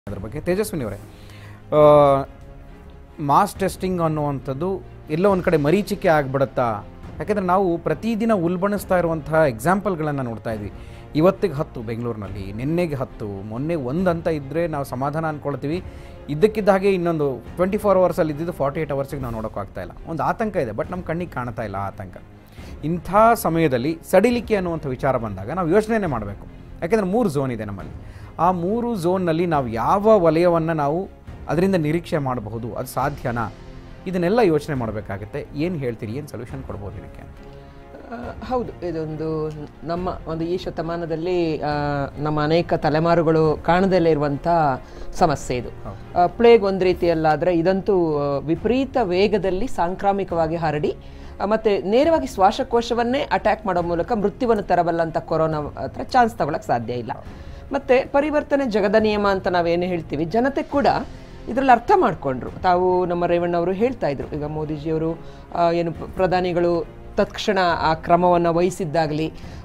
ಅದ್ರ ಬಗ್ಗೆ ತೇಜಸ್ವಿನಿ ಅವರೇ ಮಾಸ್ ಟೆಸ್ಟಿಂಗ್ ಅನ್ನುವಂಥದ್ದು ಎಲ್ಲೋ ಒಂದು ಕಡೆ ಮರೀಚಿಕೆ ಆಗ್ಬಿಡುತ್ತಾ ಯಾಕೆಂದರೆ ನಾವು ಪ್ರತಿದಿನ ಉಲ್ಬಣಿಸ್ತಾ ಇರುವಂತಹ ಎಕ್ಸಾಂಪಲ್ಗಳನ್ನು ನೋಡ್ತಾ ಇದ್ವಿ ಇವತ್ತಿಗೆ ಹತ್ತು ಬೆಂಗಳೂರಿನಲ್ಲಿ ನಿನ್ನೆಗೆ ಹತ್ತು ಮೊನ್ನೆ ಒಂದು ಅಂತ ಇದ್ದರೆ ನಾವು ಸಮಾಧಾನ ಅಂದ್ಕೊಳ್ತೀವಿ ಇದ್ದಕ್ಕಿದ್ದ ಹಾಗೆ ಇನ್ನೊಂದು ಟ್ವೆಂಟಿ ಫೋರ್ ಅವರ್ಸಲ್ಲಿ ಇದ್ದಿದ್ದು ಫಾರ್ಟಿ ಏಯ್ಟ್ ಅವರ್ಸಿಗೆ ನಾವು ನೋಡೋಕ್ಕಾಗ್ತಾ ಇಲ್ಲ ಒಂದು ಆತಂಕ ಇದೆ ಬಟ್ ನಮ್ಮ ಕಣ್ಣಿಗೆ ಕಾಣ್ತಾ ಇಲ್ಲ ಆ ಆತಂಕ ಇಂಥ ಸಮಯದಲ್ಲಿ ಸಡಿಲಿಕೆ ಅನ್ನುವಂಥ ವಿಚಾರ ಬಂದಾಗ ನಾವು ಯೋಚನೆನೇ ಮಾಡಬೇಕು ಯಾಕೆಂದರೆ ಮೂರು ಝೋನ್ ಇದೆ ನಮ್ಮಲ್ಲಿ ಆ ಮೂರು ಝೋನ್ನಲ್ಲಿ ನಾವು ಯಾವ ವಲಯವನ್ನು ನಾವು ಅದರಿಂದ ನಿರೀಕ್ಷೆ ಮಾಡಬಹುದು ಅದು ಸಾಧ್ಯನಾ ಇದನ್ನೆಲ್ಲ ಯೋಚನೆ ಮಾಡಬೇಕಾಗುತ್ತೆ ಏನು ಹೇಳ್ತೀರಿ ಏನು ಸೊಲ್ಯೂಷನ್ ಕೊಡ್ಬೋದು ಇದಕ್ಕೆ ಆ, ಹೌದು ಇದೊಂದು ನಮ್ಮ ಒಂದು ಈ ಶತಮಾನದಲ್ಲಿ ಆ, ನಮ್ಮ ಅನೇಕ ತಲೆಮಾರುಗಳು ಕಾಣದಲ್ಲೇ ಇರುವಂಥ ಸಮಸ್ಯೆ ಇದು ಆ, ಪ್ಲೇಗ್ ಒಂದು ರೀತಿಯಲ್ಲಾದರೆ ಇದಂತೂ ಆ, ವಿಪರೀತ ವೇಗದಲ್ಲಿ ಸಾಂಕ್ರಾಮಿಕವಾಗಿ ಹರಡಿ ಆ, ಮತ್ತೆ ನೇರವಾಗಿ ಶ್ವಾಸಕೋಶವನ್ನೇ ಅಟ್ಯಾಕ್ ಮಾಡೋ ಮೂಲಕ ಮೃತ್ಯುವನ್ನು ತರಬಲ್ಲಂಥ ಕೊರೋನಾ ಹತ್ರ ಚಾನ್ಸ್ ತಗೊಳಕ್ ಸಾಧ್ಯ ಇಲ್ಲ ಮತ್ತೆ ಪರಿವರ್ತನೆ ಜಗದ ನಿಯಮ ಅಂತ ನಾವೇನು ಹೇಳ್ತೀವಿ ಜನತೆ ಕೂಡ ಇದರಲ್ಲಿ ಅರ್ಥ ಮಾಡಿಕೊಂಡ್ರು ತಾವು ನಮ್ಮ ರೇವಣ್ಣವರು ಹೇಳ್ತಾ ಇದ್ರು ಈಗ ಮೋದಿಜಿಯವರು ಆ, ಏನು ಪ್ರ- ಪ್ರಧಾನಿಗಳು ತತ್ಕ್ಷಣ ಆ ಕ್ರಮವನ್ನು ವಹಿಸಿದ್ದಾಗಲಿ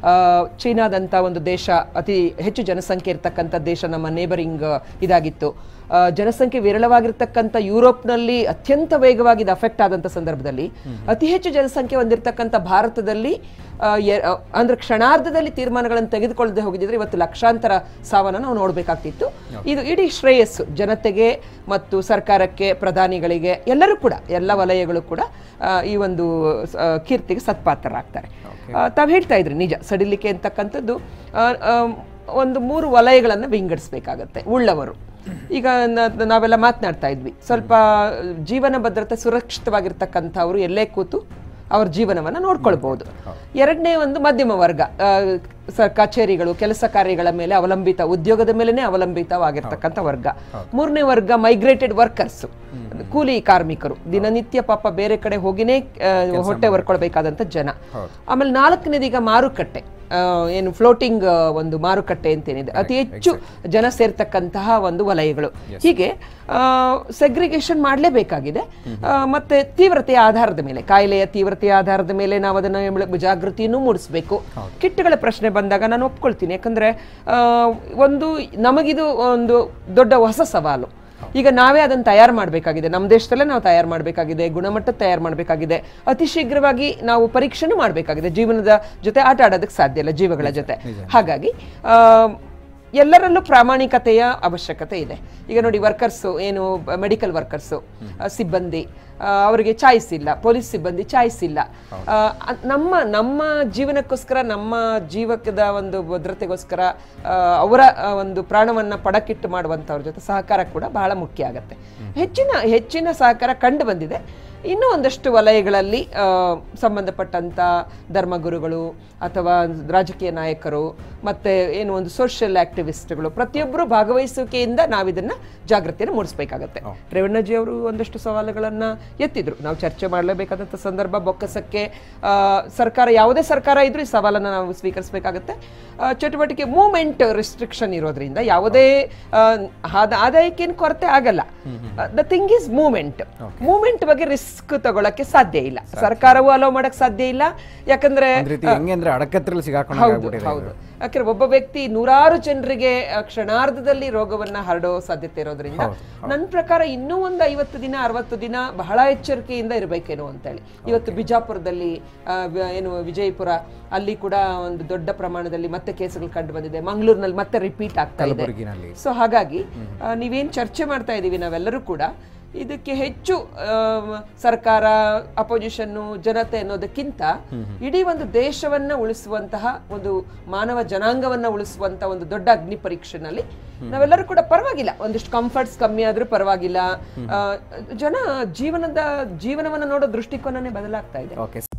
ಚೀನಾದಂಥ ಒಂದು ದೇಶ ಅತಿ ಹೆಚ್ಚು ಜನಸಂಖ್ಯೆ ಇರ್ತಕ್ಕಂಥ ದೇಶ ನಮ್ಮ ನೇಬರಿಂಗ್ ಇದಾಗಿತ್ತು ಆ, ಜನಸಂಖ್ಯೆ ವಿರಳವಾಗಿರ್ತಕ್ಕಂಥ ಯುರೋಪ್ನಲ್ಲಿ ಅತ್ಯಂತ ವೇಗವಾಗಿ ಇದು ಅಫೆಕ್ಟ್ ಆದಂಥ ಸಂದರ್ಭದಲ್ಲಿ ಅತಿ ಹೆಚ್ಚು ಜನಸಂಖ್ಯೆ ಹೊಂದಿರತಕ್ಕಂಥ ಭಾರತದಲ್ಲಿ ಆ, ಎ- ಆ, ಅಂದ್ರೆ ಕ್ಷಣಾರ್ಧದಲ್ಲಿ ತೀರ್ಮಾನಗಳನ್ನು ತೆಗೆದುಕೊಳ್ಳದೆ ಹೋಗಿದ್ರೆ ಇವತ್ತು ಲಕ್ಷಾಂತರ ಸಾವನ್ನ ನಾವು ನೋಡಬೇಕಾಗ್ತಿತ್ತು ಇದು ಇಡೀ ಶ್ರೇಯಸ್ಸು ಜನತೆಗೆ ಮತ್ತು ಸರ್ಕಾರಕ್ಕೆ ಪ್ರಧಾನಿಗಳಿಗೆ ಎಲ್ಲರೂ ಕೂಡ ಎಲ್ಲ ವಲಯಗಳು ಕೂಡ ಆ, ಈ ಒಂದು ಆ, ಕೀರ್ತಿಗೆ ಸತ್ಪಾತ್ರರಾಗ್ತಾರೆ ತಾವು ಹೇಳ್ತಾ ಇದ್ರಿ ನಿಜ ಸಡಿಲಿಕೆ ಅಂತಕ್ಕಂಥದ್ದು ಆ, ಆ, ಒಂದು ಮೂರು ವಲಯಗಳನ್ನು ವಿಂಗಡಿಸ್ಬೇಕಾಗತ್ತೆ ಉಳ್ಳವರು ಈಗ ನ- ನಾವೆಲ್ಲ ಮಾತನಾಡ್ತಾ ಇದ್ವಿ ಸ್ವಲ್ಪ ಜೀವನ ಭದ್ರತೆ ಸುರಕ್ಷಿತವಾಗಿರ್ತಕ್ಕಂಥವ್ರು ಎಲ್ಲೇ ಕೂತು ಅವ್ರ ಜೀವನವನ್ನು ನೋಡ್ಕೊಳ್ಬಹುದು ಎರಡನೇ ಒಂದು ಮಧ್ಯಮ ವರ್ಗ ಆ, ಸ- ಕಚೇರಿಗಳು ಕೆಲಸ ಕಾರ್ಯಗಳ ಮೇಲೆ ಅವಲಂಬಿತ ಉದ್ಯೋಗದ ಮೇಲೆನೆ ಅವಲಂಬಿತವಾಗಿರ್ತಕ್ಕಂಥ ವರ್ಗ ಮೂರನೇ ವರ್ಗ ಮೈಗ್ರೇಟೆಡ್ ವರ್ಕರ್ಸ್ ಕೂಲಿ ಕಾರ್ಮಿಕರು ದಿನನಿತ್ಯ ಪಾಪ ಬೇರೆ ಕಡೆ ಹೋಗಿನೇ ಆ, ಹೊಟ್ಟೆ ಹೊರ್ಕೊಳ್ಬೇಕಾದಂಥ ಜನ ಆಮೇಲೆ ನಾಲ್ಕನೇದೀಗ ಮಾರುಕಟ್ಟೆ ಆ, ಏನು ಫ್ಲೋಟಿಂಗ್ ಒಂದು ಮಾರುಕಟ್ಟೆ ಅಂತೇನಿದೆ ಅತಿ ಹೆಚ್ಚು ಜನ ಸೇರ್ತಕ್ಕಂತಹ ಒಂದು ವಲಯಗಳು ಹೀಗೆ ಸೆಗ್ರಿಗೇಷನ್ ಮಾಡಲೇಬೇಕಾಗಿದೆ ಆ, ಮತ್ತೆ ತೀವ್ರತೆಯ ಆಧಾರದ ಮೇಲೆ ಕಾಯಿಲೆಯ ತೀವ್ರತೆಯ ಆಧಾರದ ಮೇಲೆ ನಾವು ಅದನ್ನು ಎಂಬ- ಜಾಗೃತಿಯನ್ನು ಮೂಡಿಸಬೇಕು ಕಿಟ್ಗಳ ಪ್ರಶ್ನೆ ಬಂದಾಗ ನಾನು ಒಪ್ಕೊಳ್ತೀನಿ ಯಾಕಂದ್ರೆ ಆ, ಒಂದು ನಮಗಿದು ಒಂದು ದೊಡ್ಡ ಹೊಸ ಸವಾಲು ಈಗ ನಾವೇ ಅದನ್ನು ತಯಾರು ಮಾಡಬೇಕಾಗಿದೆ ನಮ್ಮ ದೇಶದಲ್ಲೇ ನಾವು ತಯಾರು ಮಾಡಬೇಕಾಗಿದೆ ಗುಣಮಟ್ಟ ತಯಾರು ಮಾಡಬೇಕಾಗಿದೆ ಅತಿ ಶೀಘ್ರವಾಗಿ ನಾವು ಪರೀಕ್ಷೆನೂ ಮಾಡಬೇಕಾಗಿದೆ ಜೀವನದ ಜೊತೆ ಆಟ ಆಡೋದಕ್ಕೆ ಸಾಧ್ಯ ಇಲ್ಲ ಜೀವಗಳ ಜೊತೆ ಹಾಗಾಗಿ ಆ, ಎಲ್ಲರಲ್ಲೂ ಪ್ರಾಮಾಣಿಕತೆಯ ಅವಶ್ಯಕತೆ ಇದೆ ಈಗ ನೋಡಿ ವರ್ಕರ್ಸು ಏನು ಮೆಡಿಕಲ್ ವರ್ಕರ್ಸು ಸಿಬ್ಬಂದಿ ಆ, ಅವರಿಗೆ ಚಾಯ್ಸ್ ಇಲ್ಲ ಪೊಲೀಸ್ ಸಿಬ್ಬಂದಿ ಚಾಯ್ಸ್ ಇಲ್ಲ ಆ, ಅ- ನಮ್ಮ ನಮ್ಮ ಜೀವನಕ್ಕೋಸ್ಕರ ನಮ್ಮ ಜೀವಕದ ಒಂದು ಭದ್ರತೆಗೋಸ್ಕರ ಆ, ಅವರ ಆ, ಒಂದು ಪ್ರಾಣವನ್ನ ಪಡಕಿಟ್ಟು ಮಾಡುವಂಥವ್ರ ಜೊತೆ ಸಹಕಾರ ಕೂಡ ಬಹಳ ಮುಖ್ಯ ಆಗತ್ತೆ ಹೆಚ್ಚಿನ ಹೆಚ್ಚಿನ ಸಹಕಾರ ಕಂಡು ಬಂದಿದೆ ಇನ್ನೂ ಒಂದಷ್ಟು ವಲಯಗಳಲ್ಲಿ ಆ, ಸಂಬಂಧಪಟ್ಟಂತ ಧರ್ಮಗುರುಗಳು ಅಥವಾ ರಾಜಕೀಯ ನಾಯಕರು ಮತ್ತೆ ಏನು ಒಂದು ಸೋಷಿಯಲ್ ಆಕ್ಟಿವಿಸ್ಟ್ಗಳು ಪ್ರತಿಯೊಬ್ಬರು ಭಾಗವಹಿಸುವಿಕೆಯಿಂದ ನಾವಿದನ್ನ ಜಾಗೃತಿಯನ್ನು ಮೂಡಿಸಬೇಕಾಗತ್ತೆ ರೇವಣ್ಣಜಿ ಅವರು ಒಂದಷ್ಟು ಸವಾಲುಗಳನ್ನ ಎತ್ತಿದ್ರು ನಾವು ಚರ್ಚೆ ಮಾಡಲೇಬೇಕಾದಂಥ ಸಂದರ್ಭ ಬೊಕ್ಕಸಕ್ಕೆ ಆ, ಸರ್ಕಾರ ಯಾವುದೇ ಸರ್ಕಾರ ಇದ್ರೂ ಈ ಸವಾಲನ್ನು ನಾವು ಸ್ವೀಕರಿಸಬೇಕಾಗತ್ತೆ ಆ, ಚಟುವಟಿಕೆ ಮೂವ್ಮೆಂಟ್ ರಿಸ್ಟ್ರಿಕ್ಷನ್ ಇರೋದ್ರಿಂದ ಯಾವುದೇ ಆ, ಆದ- ಆದಾಯಕ್ಕೇನು ಕೊರತೆ ಆಗಲ್ಲ the thing is movement movement ಬಗ್ಗೆ ರಿಸ್ಕ್ ತಗೊಳಕ್ಕೆ ಸಾಧ್ಯ ಇಲ್ಲ ಸರ್ಕಾರವೂ ಅಲೋ ಮಾಡಕ್ ಸಾಧ್ಯ ಇಲ್ಲ ಯಾಕಂದ್ರೆ ಒಂದು ರೀತಿ ಹೆಂಗೆ ಅಂದರೆ ಅಡಕತ್ರಲ್ಲಿ ಸಿಗಾಕೊಂಡು ಹೌದು ಹೌದು ಯಾಕಂದ್ರೆ ಒಬ್ಬ ವ್ಯಕ್ತಿ ನೂರಾರು ಜನರಿಗೆ ಆ, ಕ್ಷಣಾರ್ಧದಲ್ಲಿ ರೋಗವನ್ನ ಹರಡೋ ಸಾಧ್ಯತೆ ಇರೋದ್ರಿಂದ ನನ್ನ ಪ್ರಕಾರ ಇನ್ನೂ ಒಂದು ಐವತ್ತು ದಿನ ಅರವತ್ತು ದಿನ ಬಹಳ ಎಚ್ಚರಿಕೆಯಿಂದ ಇರಬೇಕೇನೋ ಅಂತೇಳಿ ಇವತ್ತು ಬಿಜಾಪುರದಲ್ಲಿ ಆ, ವ- ಏನು ವಿಜಯಪುರ ಅಲ್ಲಿ ಕೂಡ ಒಂದು ದೊಡ್ಡ ಪ್ರಮಾಣದಲ್ಲಿ ಮತ್ತೆ ಕೇಸುಗಳು ಕಂಡು ಬಂದಿದೆ ಮಂಗಳೂರಿನಲ್ಲಿ ಮತ್ತೆ ರಿಪೀಟ್ ಆಗ್ತಾ ಇದೆ ಕಲಬುರಗಿನಲ್ಲಿ ಸೊ ಹಾಗಾಗಿ ಆ, ನೀವೇನ್ ಚರ್ಚೆ ಮಾಡ್ತಾ ಇದ್ದೀವಿ ನಾವೆಲ್ಲರೂ ಕೂಡ ಇದಕ್ಕೆ ಹೆಚ್ಚು ಆಮ್, ಸರ್ಕಾರ ಅಪೋಸಿಷನ್ನು ಜನತೆ ಅನ್ನೋದಕ್ಕಿಂತ ಇಡೀ ಒಂದು ದೇಶವನ್ನ ಉಳಿಸುವಂತಹ ಒಂದು ಮಾನವ ಜನಾಂಗವನ್ನ ಉಳಿಸುವಂತ ಒಂದು ದೊಡ್ಡ ಅಗ್ನಿ ಪರೀಕ್ಷೆನಲ್ಲಿ ನಾವೆಲ್ಲರೂ ಕೂಡ ಪರವಾಗಿಲ್ಲ ಒಂದಿಷ್ಟು ಕಂಫರ್ಟ್ಸ್ ಕಮ್ಮಿ ಆದ್ರೂ ಪರವಾಗಿಲ್ಲ ಆ, ಜನ ಜೀವನದ ಜೀವನವನ್ನ ನೋಡೋ ದೃಷ್ಟಿಕೋನನೇ ಬದಲಾಗ್ತಾ ಇದೆ ಓಕೆ